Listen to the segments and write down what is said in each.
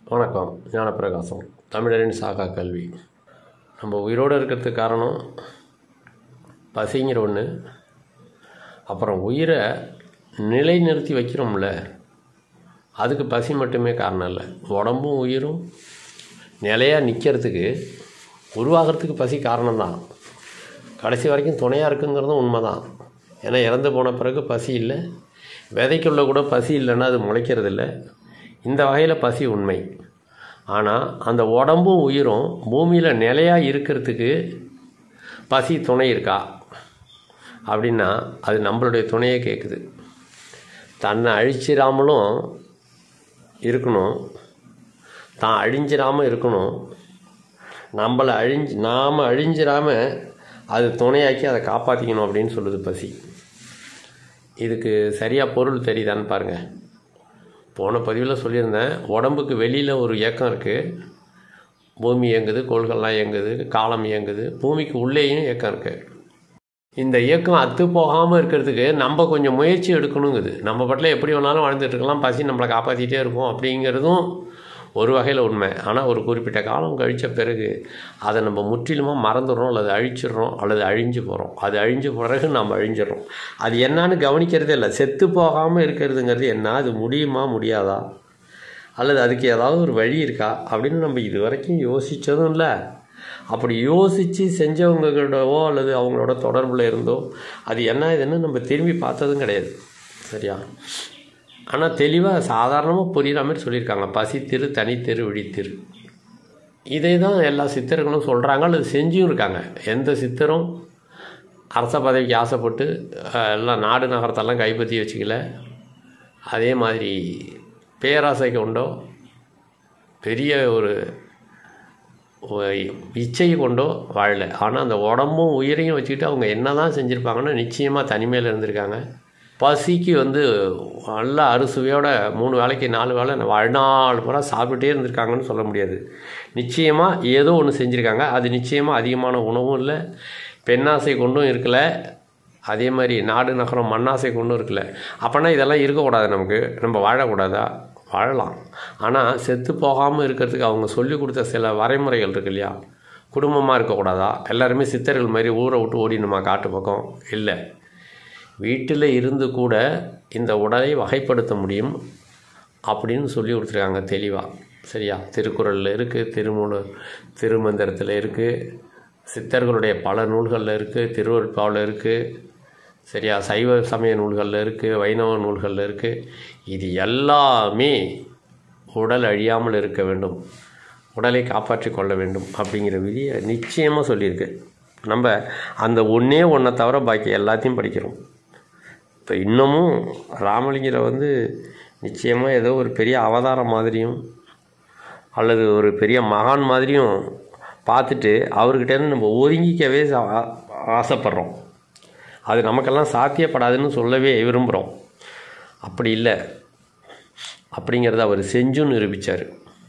வணக்கம் ஞானப்பிரகாசம் தமிழரின் சாகா கல்வி நம்ம உயிரோடு இருக்கிறதுக்கு காரணம் பசிங்கிற ஒன்று அப்புறம் உயிரை நிலைநிறுத்தி வைக்கிறோம்ல அதுக்கு பசி மட்டுமே காரணம் இல்லை உடம்பும் உயிரும் நிலையாக நிற்கிறதுக்கு உருவாகிறதுக்கு பசி காரணம்தான் கடைசி வரைக்கும் துணையாக இருக்குங்கிறதும் உண்மை தான் ஏன்னா இறந்து போன பிறகு பசி இல்லை விதைக்குள்ள கூட பசி இல்லைன்னா அது முளைக்கிறது இல்லை இந்த வகையில் பசி உண்மை ஆனால் அந்த உடம்பும் உயிரும் பூமியில் நிலையாக இருக்கிறதுக்கு பசி துணை இருக்கா அப்படின்னா அது நம்மளுடைய துணையே கேட்குது தன்னை அழிச்சிடாமலும் இருக்கணும் தான் அழிஞ்சிடாமல் இருக்கணும் நம்மளை அழிஞ்சு நாம் அழிஞ்சிடாமல் அது துணையாக்கி அதை காப்பாற்றிக்கணும் அப்படின்னு சொல்லுது பசி இதுக்கு சரியாக பொருள் தெரியுதான்னு பாருங்கள் போன பதிவில் சொல்லியிருந்தேன் உடம்புக்கு வெளியில் ஒரு இயக்கம் இருக்குது பூமி இயங்குது கோள்கள்லாம் இயங்குது காலம் இயங்குது பூமிக்கு உள்ளேயும் இயக்கம் இருக்குது இந்த இயக்கம் அத்து போகாமல் இருக்கிறதுக்கு நம்ம கொஞ்சம் முயற்சி எடுக்கணுங்குது நம்ம பாட்டில் எப்படி வேணாலும் வாழ்ந்துட்டு இருக்கலாம் பசி நம்மளை காப்பாற்றிட்டே இருக்கும் அப்படிங்கிறதும் ஒரு வகையில் உண்மை ஆனால் ஒரு குறிப்பிட்ட காலம் கழித்த பிறகு அதை நம்ம முற்றிலுமாக மறந்துடுறோம் அல்லது அழிச்சிடுறோம் அல்லது அழிஞ்சு போகிறோம் அது அழிஞ்ச பிறகு நம்ம அழிஞ்சிடுறோம் அது என்னன்னு கவனிக்கிறதே இல்லை செத்து போகாமல் இருக்கிறதுங்கிறது என்ன அது முடியுமா முடியாதா அல்லது அதுக்கு ஏதாவது ஒரு வழி இருக்கா அப்படின்னு நம்ம இது வரைக்கும் யோசித்ததும் இல்லை அப்படி யோசித்து செஞ்சவங்களோடவோ அல்லது அவங்களோட தொடர்பில் இருந்தோ அது என்ன இதுன்னு நம்ம திரும்பி பார்த்ததும் கிடையாது சரியா ஆனால் தெளிவாக சாதாரணமாக புரிகிற மாதிரி சொல்லியிருக்காங்க பசித்திரு தனித்திரு விழித்திரு இதை தான் எல்லா சித்தர்களும் சொல்கிறாங்க அல்லது செஞ்சும் இருக்காங்க எந்த சித்தரும் அரச பதவிக்கு ஆசைப்பட்டு அஹ், எல்லாம் நாடு நகரத்தெல்லாம் கைப்பற்றி வச்சுக்கல அதே மாதிரி பேராசை கொண்டோ பெரிய ஒரு ஒ- இச்சை கொண்டோ வாழல ஆனால் அந்த உடம்பும் உயிரையும் வச்சுக்கிட்டு அவங்க என்ன தான் செஞ்சுருப்பாங்கன்னா நிச்சயமாக தனிமையில் இருந்திருக்காங்க பசிக்கு வந்து நல்ல அறுசுவையோட மூணு வேளைக்கு நாலு வேளை வாழ்நாள் பூரா சாப்பிட்டுட்டே இருந்திருக்காங்கன்னு சொல்ல முடியாது நிச்சயமாக ஏதோ ஒன்று செஞ்சுருக்காங்க அது நிச்சயமாக அதிகமான உணவும் இல்லை பெண்ணாசை கொண்டும் இருக்கல அதே மாதிரி நாடு நகரம் மண்ணாசை கொண்டும் இருக்கல அப்போனா இதெல்லாம் இருக்கக்கூடாது நமக்கு நம்ம வாழக்கூடாதா வாழலாம் ஆனால் செத்து போகாமல் இருக்கிறதுக்கு அவங்க சொல்லி கொடுத்த சில வரைமுறைகள் இருக்கு இல்லையா குடும்பமாக இருக்கக்கூடாதா எல்லாருமே சித்தர்கள் மாதிரி ஊரை விட்டு ஓடினுமா காட்டு பக்கம் இல்லை வீட்டில் இருந்து கூட இந்த உடலை வகைப்படுத்த முடியும் அப்படின்னு சொல்லி கொடுத்துருக்காங்க தெளிவாக சரியா திருக்குறளில் இருக்குது திருமூல திருமந்திரத்தில் இருக்குது சித்தர்களுடைய பல நூல்களில் இருக்குது திருவருட்பாவில் இருக்குது சரியா சைவ சமய நூல்களில் இருக்குது வைணவ நூல்களில் இருக்குது இது எல்லாமே உடல் அழியாமல் இருக்க வேண்டும் உடலை காப்பாற்றி கொள்ள வேண்டும் அப்படிங்கிற விதியை நிச்சயமாக சொல்லியிருக்கு நம்ம அந்த ஒன்றே ஒன்றை தவிர பாக்கி எல்லாத்தையும் படிக்கிறோம் இப்போ இன்னமும் ராமலிங்கரை வந்து நிச்சயமாக ஏதோ ஒரு பெரிய அவதாரம் மாதிரியும் அல்லது ஒரு பெரிய மகான் மாதிரியும் பார்த்துட்டு அவர்கிட்டேருந்து நம்ம ஒதுங்கிக்கவே சா- ஆசைப்படுறோம் அது நமக்கெல்லாம் சாத்தியப்படாதுன்னு சொல்லவே விரும்புகிறோம் அப்படி இல்லை அப்படிங்கிறத அவர் செஞ்சும் நிரூபித்தார்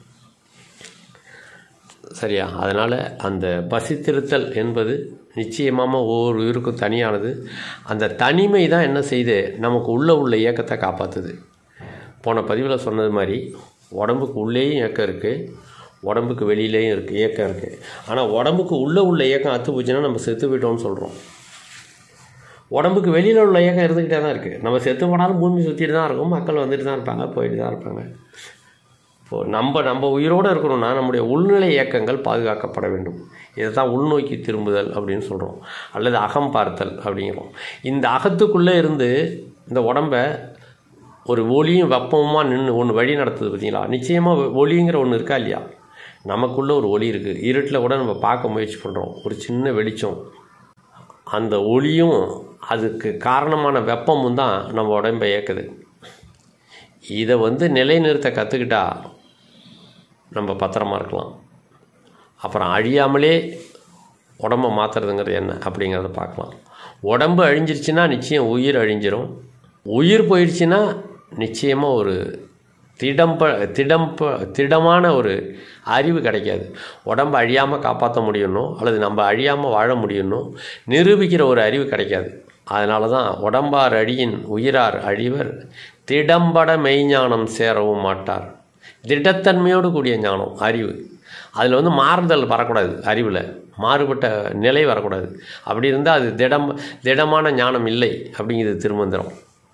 சரியா அதனால் அந்த பசித்திருத்தல் என்பது நிச்சயமாக ஒவ்வொரு உயிருக்கும் தனியானது அந்த தனிமை தான் என்ன செய்யுது நமக்கு உள்ளே உள்ள இயக்கத்தை காப்பாற்றுது போன பதிவில் சொன்னது மாதிரி உடம்புக்கு உள்ளேயும் இயக்கம் இருக்குது உடம்புக்கு வெளியிலேயும் இருக்குது இயக்கம் இருக்குது ஆனால் உடம்புக்கு உள்ளே உள்ள இயக்கம் அத்து போச்சுன்னா நம்ம செத்து போயிட்டோம்னு சொல்கிறோம் உடம்புக்கு வெளியில் உள்ள இயக்கம் இருந்துக்கிட்டே தான் இருக்குது நம்ம செத்து போனாலும் பூமி சுற்றிட்டு தான் இருக்கும் மக்கள் வந்துட்டு தான் இருப்பாங்க போயிட்டு தான் இருப்பாங்க இப்போது நம்ம நம்ம உயிரோடு இருக்கணும்னா நம்முடைய உள்நிலை இயக்கங்கள் பாதுகாக்கப்பட வேண்டும் இதை தான் உள்நோக்கி திரும்புதல் அப்படின்னு சொல்கிறோம் அல்லது அகம் பார்த்தல் அப்படிங்கிறோம் இந்த அகத்துக்குள்ளே இருந்து இந்த உடம்பை ஒரு ஒளியும் வெப்பமுமா நின்று ஒன்று வழி நடத்துது பார்த்தீங்களா நிச்சயமாக ஒளிங்கிற ஒன்று இருக்கா இல்லையா நமக்குள்ளே ஒரு ஒளி இருக்குது இருட்டில் கூட நம்ம பார்க்க முயற்சி பண்ணுறோம் ஒரு சின்ன வெளிச்சம் அந்த ஒளியும் அதுக்கு காரணமான வெப்பமும் தான் நம்ம உடம்பை இயக்குது இதை வந்து நிலைநிறுத்த கற்றுக்கிட்டா நம்ம பத்திரமா இருக்கலாம் அப்புறம் அழியாமலே உடம்பை மாற்றுறதுங்கிறது என்ன அப்படிங்கிறத பார்க்கலாம் உடம்பு அழிஞ்சிருச்சுன்னா நிச்சயம் உயிர் அழிஞ்சிரும் உயிர் போயிடுச்சுன்னா நிச்சயமாக ஒரு திடம்ப திடம்ப திடமான ஒரு அறிவு கிடைக்காது உடம்பை அழியாமல் காப்பாற்ற முடியணும் அல்லது நம்ம அழியாமல் வாழ முடியணும் நிரூபிக்கிற ஒரு அறிவு கிடைக்காது அதனால தான் உடம்பார் அழியின் உயிரார் அழிவர் திடம்பட மெய்ஞானம் சேரவும் மாட்டார் திடத்தன்மையோடு கூடிய ஞானம் அறிவு அதில் வந்து மாறுதல் வரக்கூடாது அறிவில் மாறுபட்ட நிலை வரக்கூடாது அப்படி இருந்தால் அது திடம் திடமான ஞானம் இல்லை அப்படிங்கிறது திருமந்திரம்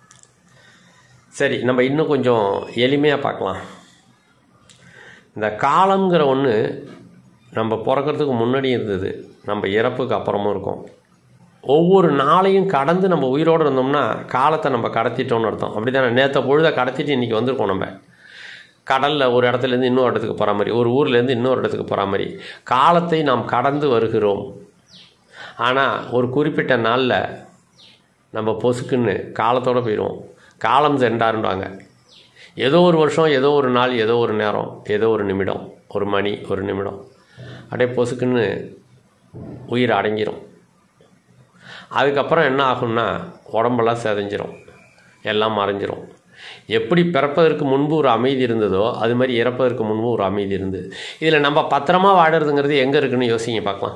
சரி நம்ம இன்னும் கொஞ்சம் எளிமையாக பார்க்கலாம் இந்த காலம்ங்கிற ஒன்று நம்ம பிறக்கிறதுக்கு முன்னாடி இருந்தது நம்ம இறப்புக்கு அப்புறமும் இருக்கும் ஒவ்வொரு நாளையும் கடந்து நம்ம உயிரோடு இருந்தோம்னா காலத்தை நம்ம கடத்திட்டோம்னு அர்த்தம் அப்படி தானே நேற்று பொழுதை கடத்திட்டு இன்றைக்கி வந்திருக்கோம் நம்ம கடலில் ஒரு இடத்துலேருந்து இன்னொரு இடத்துக்கு போகிற மாதிரி ஒரு ஊர்லேருந்து இன்னொரு இடத்துக்கு போகிற மாதிரி காலத்தை நாம் கடந்து வருகிறோம் ஆனால் ஒரு குறிப்பிட்ட நாளில் நம்ம பொசுக்குன்னு காலத்தோடு போயிடுவோம் காலம் சென்றாருன்றாங்க ஏதோ ஒரு வருஷம் ஏதோ ஒரு நாள் ஏதோ ஒரு நேரம் ஏதோ ஒரு நிமிடம் ஒரு மணி ஒரு நிமிடம் அப்படியே பொசுக்குன்னு உயிர் அடங்கிரும் அதுக்கப்புறம் என்ன ஆகும்னா உடம்பெல்லாம் செதஞ்சிரும் எல்லாம் மறைஞ்சிரும் எப்படி பிறப்பதற்கு முன்பு ஒரு அமைதி இருந்ததோ அது மாதிரி இறப்பதற்கு முன்பு ஒரு அமைதி இருந்தது இதில் நம்ம பத்திரமா வாடுறதுங்கிறது எங்கே இருக்குன்னு யோசிங்க பார்க்கலாம்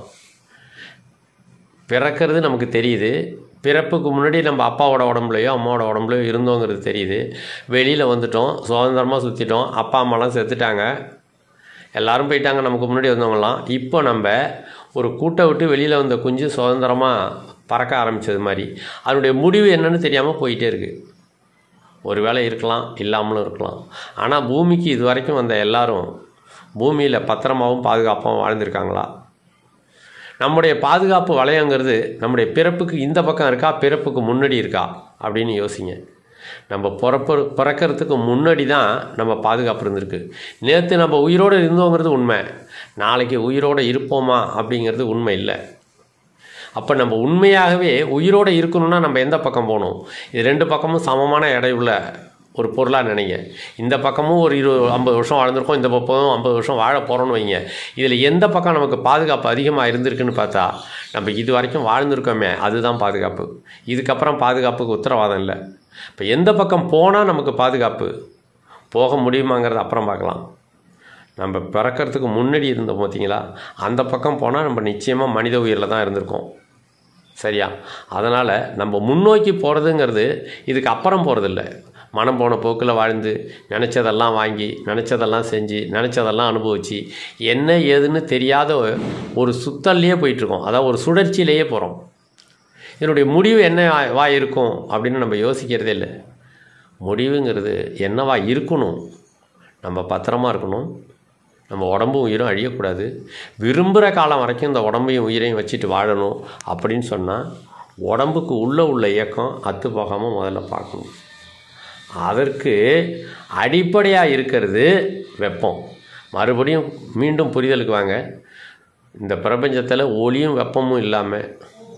பிறக்கிறது நமக்கு தெரியுது பிறப்புக்கு முன்னாடி நம்ம அப்பாவோட உடம்புலையோ அம்மாவோட உடம்புலையோ இருந்தோங்கிறது தெரியுது வெளியில் வந்துட்டோம் சுதந்திரமாக சுற்றிட்டோம் அப்பா அம்மாலாம் செத்துட்டாங்க எல்லாரும் போயிட்டாங்க நமக்கு முன்னாடி வந்தவங்கலாம் இப்போ நம்ம ஒரு கூட்டை விட்டு வெளியில் வந்த குஞ்சு சுதந்திரமாக பறக்க ஆரம்பித்தது மாதிரி அதனுடைய முடிவு என்னன்னு தெரியாமல் போயிட்டே இருக்குது ஒரு வேளை இருக்கலாம் இல்லாமலும் இருக்கலாம் ஆனால் பூமிக்கு இது வரைக்கும் வந்த எல்லாரும் பூமியில் பத்திரமாவும் பாதுகாப்பாகவும் வாழ்ந்திருக்காங்களா நம்முடைய பாதுகாப்பு வளையங்கிறது நம்முடைய பிறப்புக்கு இந்த பக்கம் இருக்கா பிறப்புக்கு முன்னாடி இருக்கா அப்படின்னு யோசிங்க நம்ம பிறப்பு பிறக்கிறதுக்கு முன்னாடி தான் நம்ம பாதுகாப்பு இருந்திருக்கு நேற்று நம்ம உயிரோடு இருந்தோங்கிறது உண்மை நாளைக்கு உயிரோடு இருப்போமா அப்படிங்கிறது உண்மை இல்லை அப்போ நம்ம உண்மையாகவே உயிரோடு இருக்கணும்னா நம்ம எந்த பக்கம் போகணும் இது ரெண்டு பக்கமும் சமமான எடையுள்ள ஒரு பொருளாக நினைங்க இந்த பக்கமும் ஒரு இரு ஐம்பது வருஷம் வாழ்ந்திருக்கோம் இந்த பக்கமும் ஐம்பது வருஷம் வாழ போகிறோம்னு வைங்க இதில் எந்த பக்கம் நமக்கு பாதுகாப்பு அதிகமாக இருந்திருக்குன்னு பார்த்தா நம்ம இது வரைக்கும் வாழ்ந்திருக்கோமே அதுதான் பாதுகாப்பு இதுக்கப்புறம் பாதுகாப்புக்கு உத்தரவாதம் இல்லை இப்போ எந்த பக்கம் போனால் நமக்கு பாதுகாப்பு போக முடியுமாங்கிறத அப்புறம் பார்க்கலாம் நம்ம பிறக்கிறதுக்கு முன்னாடி இருந்தோம் பார்த்தீங்களா அந்த பக்கம் போனால் நம்ம நிச்சயமாக மனித உயிரில் தான் இருந்திருக்கோம் சரியா அதனால் நம்ம முன்னோக்கி போகிறதுங்கிறது இதுக்கு அப்புறம் போகிறதில்ல மனம் போன போக்கில் வாழ்ந்து நினச்சதெல்லாம் வாங்கி நினச்சதெல்லாம் செஞ்சு நினச்சதெல்லாம் அனுபவித்து என்ன ஏதுன்னு தெரியாத ஒரு சுத்தல்லையே போயிட்டுருக்கோம் அதாவது ஒரு சுழற்சியிலேயே போகிறோம் இதனுடைய முடிவு என்ன வா இருக்கும் அப்படின்னு நம்ம யோசிக்கிறதே இல்லை முடிவுங்கிறது என்னவா இருக்கணும் நம்ம பத்திரமா இருக்கணும் நம்ம உடம்பும் உயிரும் அழியக்கூடாது விரும்புகிற காலம் வரைக்கும் இந்த உடம்பையும் உயிரையும் வச்சுட்டு வாழணும் அப்படின்னு சொன்னால் உடம்புக்கு உள்ளே உள்ள இயக்கம் அத்து போகாமல் முதல்ல பார்க்கணும் அதற்கு அடிப்படையாக இருக்கிறது வெப்பம் மறுபடியும் மீண்டும் புரிதலுக்கு வாங்க இந்த பிரபஞ்சத்தில் ஒளியும் வெப்பமும் இல்லாமல்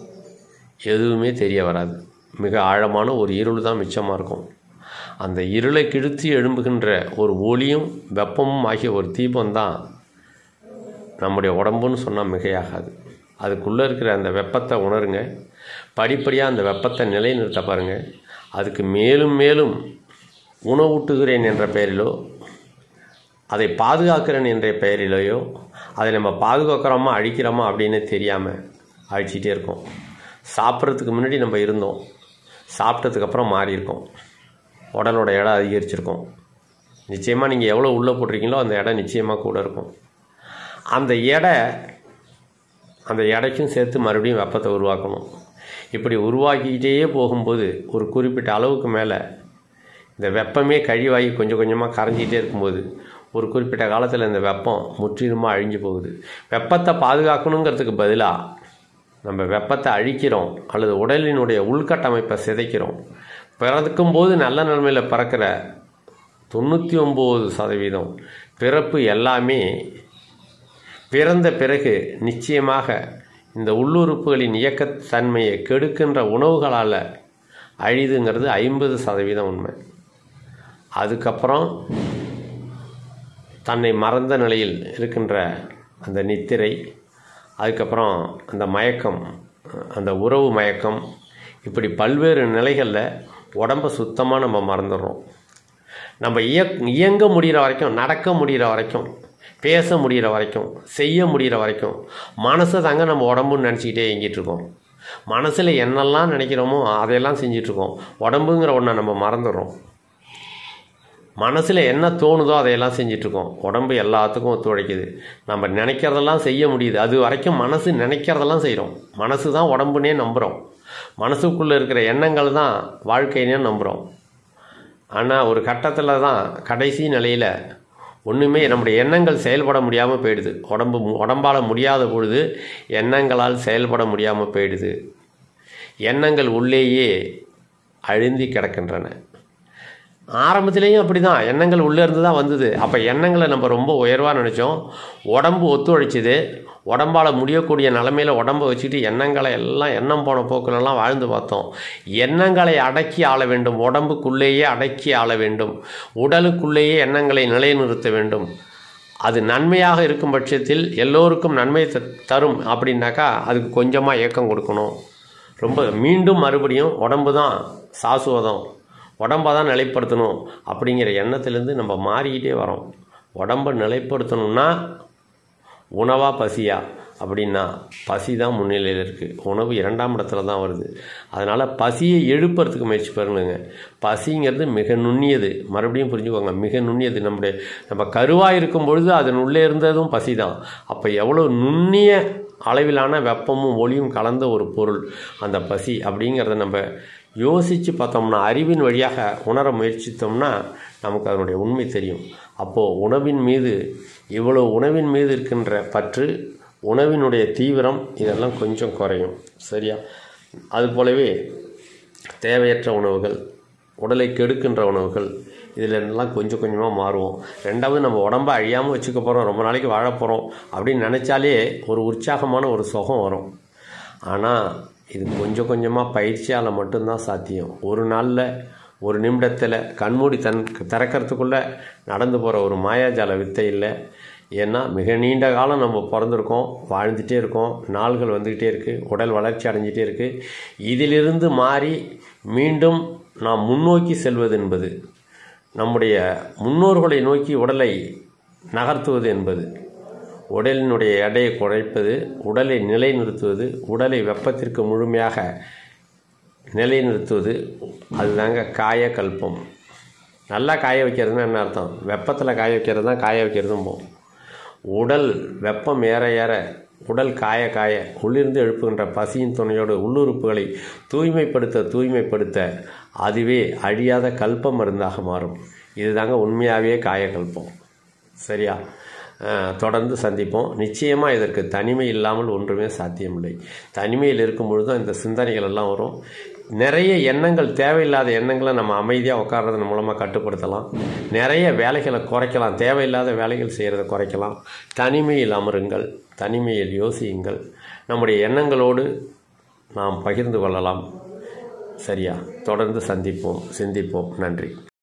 எதுவுமே தெரிய வராது மிக ஆழமான ஒரு இருள் தான் மிச்சமாக இருக்கும் அந்த இருளை கிழித்து எழும்புகின்ற ஒரு ஒளியும் வெப்பமும் ஆகிய ஒரு தீபம் தான் நம்முடைய உடம்புன்னு சொன்னால் மிகையாகாது அதுக்குள்ளே இருக்கிற அந்த வெப்பத்தை உணருங்க படிப்படியாக அந்த வெப்பத்தை நிலைநிறுத்த பாருங்கள் அதுக்கு மேலும் மேலும் உணவூட்டுகிறேன் என்ற பெயரிலோ அதை பாதுகாக்கிறேன் என்ற பெயரிலேயோ அதை நம்ம பாதுகாக்கிறோமா அழிக்கிறோமா அப்படின்னு தெரியாமல் அழிச்சிட்டே இருக்கோம் சாப்பிட்றதுக்கு முன்னாடி நம்ம இருந்தோம் சாப்பிட்டதுக்கப்புறம் மாறி இருக்கோம் உடலோட இடம் அதிகரிச்சிருக்கும் நிச்சயமாக நீங்கள் எவ்வளோ உள்ளே போட்டிருக்கீங்களோ அந்த இடம் நிச்சயமாக கூட இருக்கும் அந்த எடை அந்த எடைக்கும் சேர்த்து மறுபடியும் வெப்பத்தை உருவாக்கணும் இப்படி உருவாக்கிக்கிட்டே போகும்போது ஒரு குறிப்பிட்ட அளவுக்கு மேலே இந்த வெப்பமே கழிவாகி கொஞ்சம் கொஞ்சமாக கரைஞ்சிக்கிட்டே இருக்கும்போது ஒரு குறிப்பிட்ட காலத்தில் இந்த வெப்பம் முற்றிலுமாக அழிஞ்சு போகுது வெப்பத்தை பாதுகாக்கணுங்கிறதுக்கு பதிலாக நம்ம வெப்பத்தை அழிக்கிறோம் அல்லது உடலினுடைய உள்கட்டமைப்பை சிதைக்கிறோம் பிறக்கும் போது நல்ல நிலைமையில் பிறக்கிற தொண்ணூற்றி ஒம்பது சதவீதம் பிறப்பு எல்லாமே பிறந்த பிறகு நிச்சயமாக இந்த உள்ளுறுப்புகளின் இயக்கத்தன்மையை கெடுக்கின்ற உணவுகளால் அழிதுங்கிறது ஐம்பது சதவீதம் உண்மை அதுக்கப்புறம் தன்னை மறந்த நிலையில் இருக்கின்ற அந்த நித்திரை அதுக்கப்புறம் அந்த மயக்கம் அந்த உறவு மயக்கம் இப்படி பல்வேறு நிலைகளில் உடம்பை சுத்தமாக நம்ம மறந்துடுறோம் நம்ம இய இயங்க முடிகிற வரைக்கும் நடக்க முடிகிற வரைக்கும் பேச முடிகிற வரைக்கும் செய்ய முடிகிற வரைக்கும் மனசை தாங்க நம்ம உடம்புன்னு நினச்சிக்கிட்டே இயங்கிட்டு இருக்கோம் மனசில் என்னெல்லாம் நினைக்கிறோமோ அதையெல்லாம் செஞ்சிட்ருக்கோம் உடம்புங்கிற ஒன்றை நம்ம மறந்துடுறோம் மனசில் என்ன தோணுதோ அதையெல்லாம் செஞ்சிட்ருக்கோம் உடம்பு எல்லாத்துக்கும் ஒத்துழைக்குது நம்ம நினைக்கிறதெல்லாம் செய்ய முடியுது அது வரைக்கும் மனசு நினைக்கிறதெல்லாம் செய்கிறோம் மனசு தான் உடம்புனே நம்புகிறோம் மனசுக்குள்ளே இருக்கிற எண்ணங்கள் தான் வாழ்க்கைனே நம்புகிறோம் ஆனால் ஒரு கட்டத்தில் தான் கடைசி நிலையில் ஒன்றுமே நம்முடைய எண்ணங்கள் செயல்பட முடியாமல் போயிடுது உடம்பு உடம்பால் முடியாத பொழுது எண்ணங்களால் செயல்பட முடியாமல் போயிடுது எண்ணங்கள் உள்ளேயே அழுந்தி கிடக்கின்றன ஆரம்பத்திலேயும் அப்படி தான் எண்ணங்கள் உள்ளே இருந்து தான் வந்தது அப்போ எண்ணங்களை நம்ம ரொம்ப உயர்வாக நினச்சோம் உடம்பு ஒத்துழைச்சிது உடம்பால் முடியக்கூடிய நிலமையில் உடம்பை வச்சுக்கிட்டு எண்ணங்களை எல்லாம் எண்ணம் போன போக்கிலெல்லாம் வாழ்ந்து பார்த்தோம் எண்ணங்களை அடக்கி ஆள வேண்டும் உடம்புக்குள்ளேயே அடக்கி ஆள வேண்டும் உடலுக்குள்ளேயே எண்ணங்களை நிலைநிறுத்த வேண்டும் அது நன்மையாக இருக்கும் பட்சத்தில் எல்லோருக்கும் நன்மை த- தரும் அப்படின்னாக்கா அதுக்கு கொஞ்சமாக ஏக்கம் கொடுக்கணும் ரொம்ப மீண்டும் மறுபடியும் உடம்பு தான் சாசுவதம் உடம்பை தான் நிலைப்படுத்தணும் அப்படிங்கிற எண்ணத்திலேருந்து நம்ம மாறிக்கிட்டே வரோம் உடம்பை நிலைப்படுத்தணும்னா உணவா பசியா அப்படின்னா பசி தான் முன்னிலையில் இருக்குது உணவு இரண்டாம் இடத்துல தான் வருது அதனால் பசியை எழுப்புறதுக்கு முயற்சி பண்ணுங்க பசிங்கிறது மிக நுண்ணியது மறுபடியும் புரிஞ்சுக்கோங்க மிக நுண்ணியது நம்முடைய நம்ம கருவாக இருக்கும் பொழுது அதன் உள்ளே இருந்ததும் பசி தான் அப்போ எவ்வளோ நுண்ணிய அளவிலான வெப்பமும் ஒளியும் கலந்த ஒரு பொருள் அந்த பசி அப்படிங்கிறத நம்ம யோசித்து பார்த்தோம்னா அறிவின் வழியாக உணர முயற்சித்தோம்னா நமக்கு அதனுடைய உண்மை தெரியும் அப்போது உணவின் மீது இவ்வளோ உணவின் மீது இருக்கின்ற பற்று உணவினுடைய தீவிரம் இதெல்லாம் கொஞ்சம் குறையும் சரியா அது போலவே தேவையற்ற உணவுகள் உடலை கெடுக்கின்ற உணவுகள் இதில் எல்லாம் கொஞ்சம் கொஞ்சமாக மாறுவோம் ரெண்டாவது நம்ம உடம்ப அழியாமல் வச்சுக்க போகிறோம் ரொம்ப நாளைக்கு வாழ போகிறோம் அப்படின்னு நினச்சாலே ஒரு உற்சாகமான ஒரு சுகம் வரும் ஆனால் இது கொஞ்சம் கொஞ்சமாக பயிற்சியால் மட்டும்தான் சாத்தியம் ஒரு நாளில் ஒரு நிமிடத்தில் கண்மூடி தன் திறக்கிறதுக்குள்ளே நடந்து போகிற ஒரு மாயாஜால வித்தை இல்லை ஏன்னா மிக நீண்ட காலம் நம்ம பிறந்திருக்கோம் வாழ்ந்துட்டே இருக்கோம் நாள்கள் வந்துக்கிட்டே இருக்குது உடல் வளர்ச்சி அடைஞ்சிட்டே இருக்குது இதிலிருந்து மாறி மீண்டும் நாம் முன்னோக்கி செல்வது என்பது நம்முடைய முன்னோர்களை நோக்கி உடலை நகர்த்துவது என்பது உடலினுடைய எடையை குறைப்பது உடலை நிலைநிறுத்துவது உடலை வெப்பத்திற்கு முழுமையாக நிலைநிறுத்துவது அதுதாங்க காயக்கல்பம் நல்லா காய வைக்கிறதுனா என்ன அர்த்தம் வெப்பத்தில் காய வைக்கிறது தான் காய வைக்கிறதும் போகும் உடல் வெப்பம் ஏற ஏற உடல் காய காய உள்ளிருந்து எழுப்புகின்ற பசியின் துணையோடு உள்ளுறுப்புகளை தூய்மைப்படுத்த தூய்மைப்படுத்த அதுவே அழியாத கல்ப மருந்தாக மாறும் இதுதாங்க உண்மையாகவே காயக்கல்பம் சரியா அஹ், தொடர்ந்து சந்திப்போம் நிச்சயமாக இதற்கு தனிமை இல்லாமல் ஒன்றுமே சாத்தியமில்லை தனிமையில் இருக்கும் பொழுது தான் இந்த சிந்தனைகள் எல்லாம் வரும் நிறைய எண்ணங்கள் தேவையில்லாத எண்ணங்களை நம்ம அமைதியாக உட்கார்றதன் மூலமாக கட்டுப்படுத்தலாம் நிறைய வேலைகளை குறைக்கலாம் தேவையில்லாத வேலைகள் செய்கிறத குறைக்கலாம் தனிமையில் அமருங்கள் தனிமையில் யோசியுங்கள் நம்முடைய எண்ணங்களோடு நாம் பகிர்ந்து கொள்ளலாம் சரியா தொடர்ந்து சந்திப்போம் சிந்திப்போம் நன்றி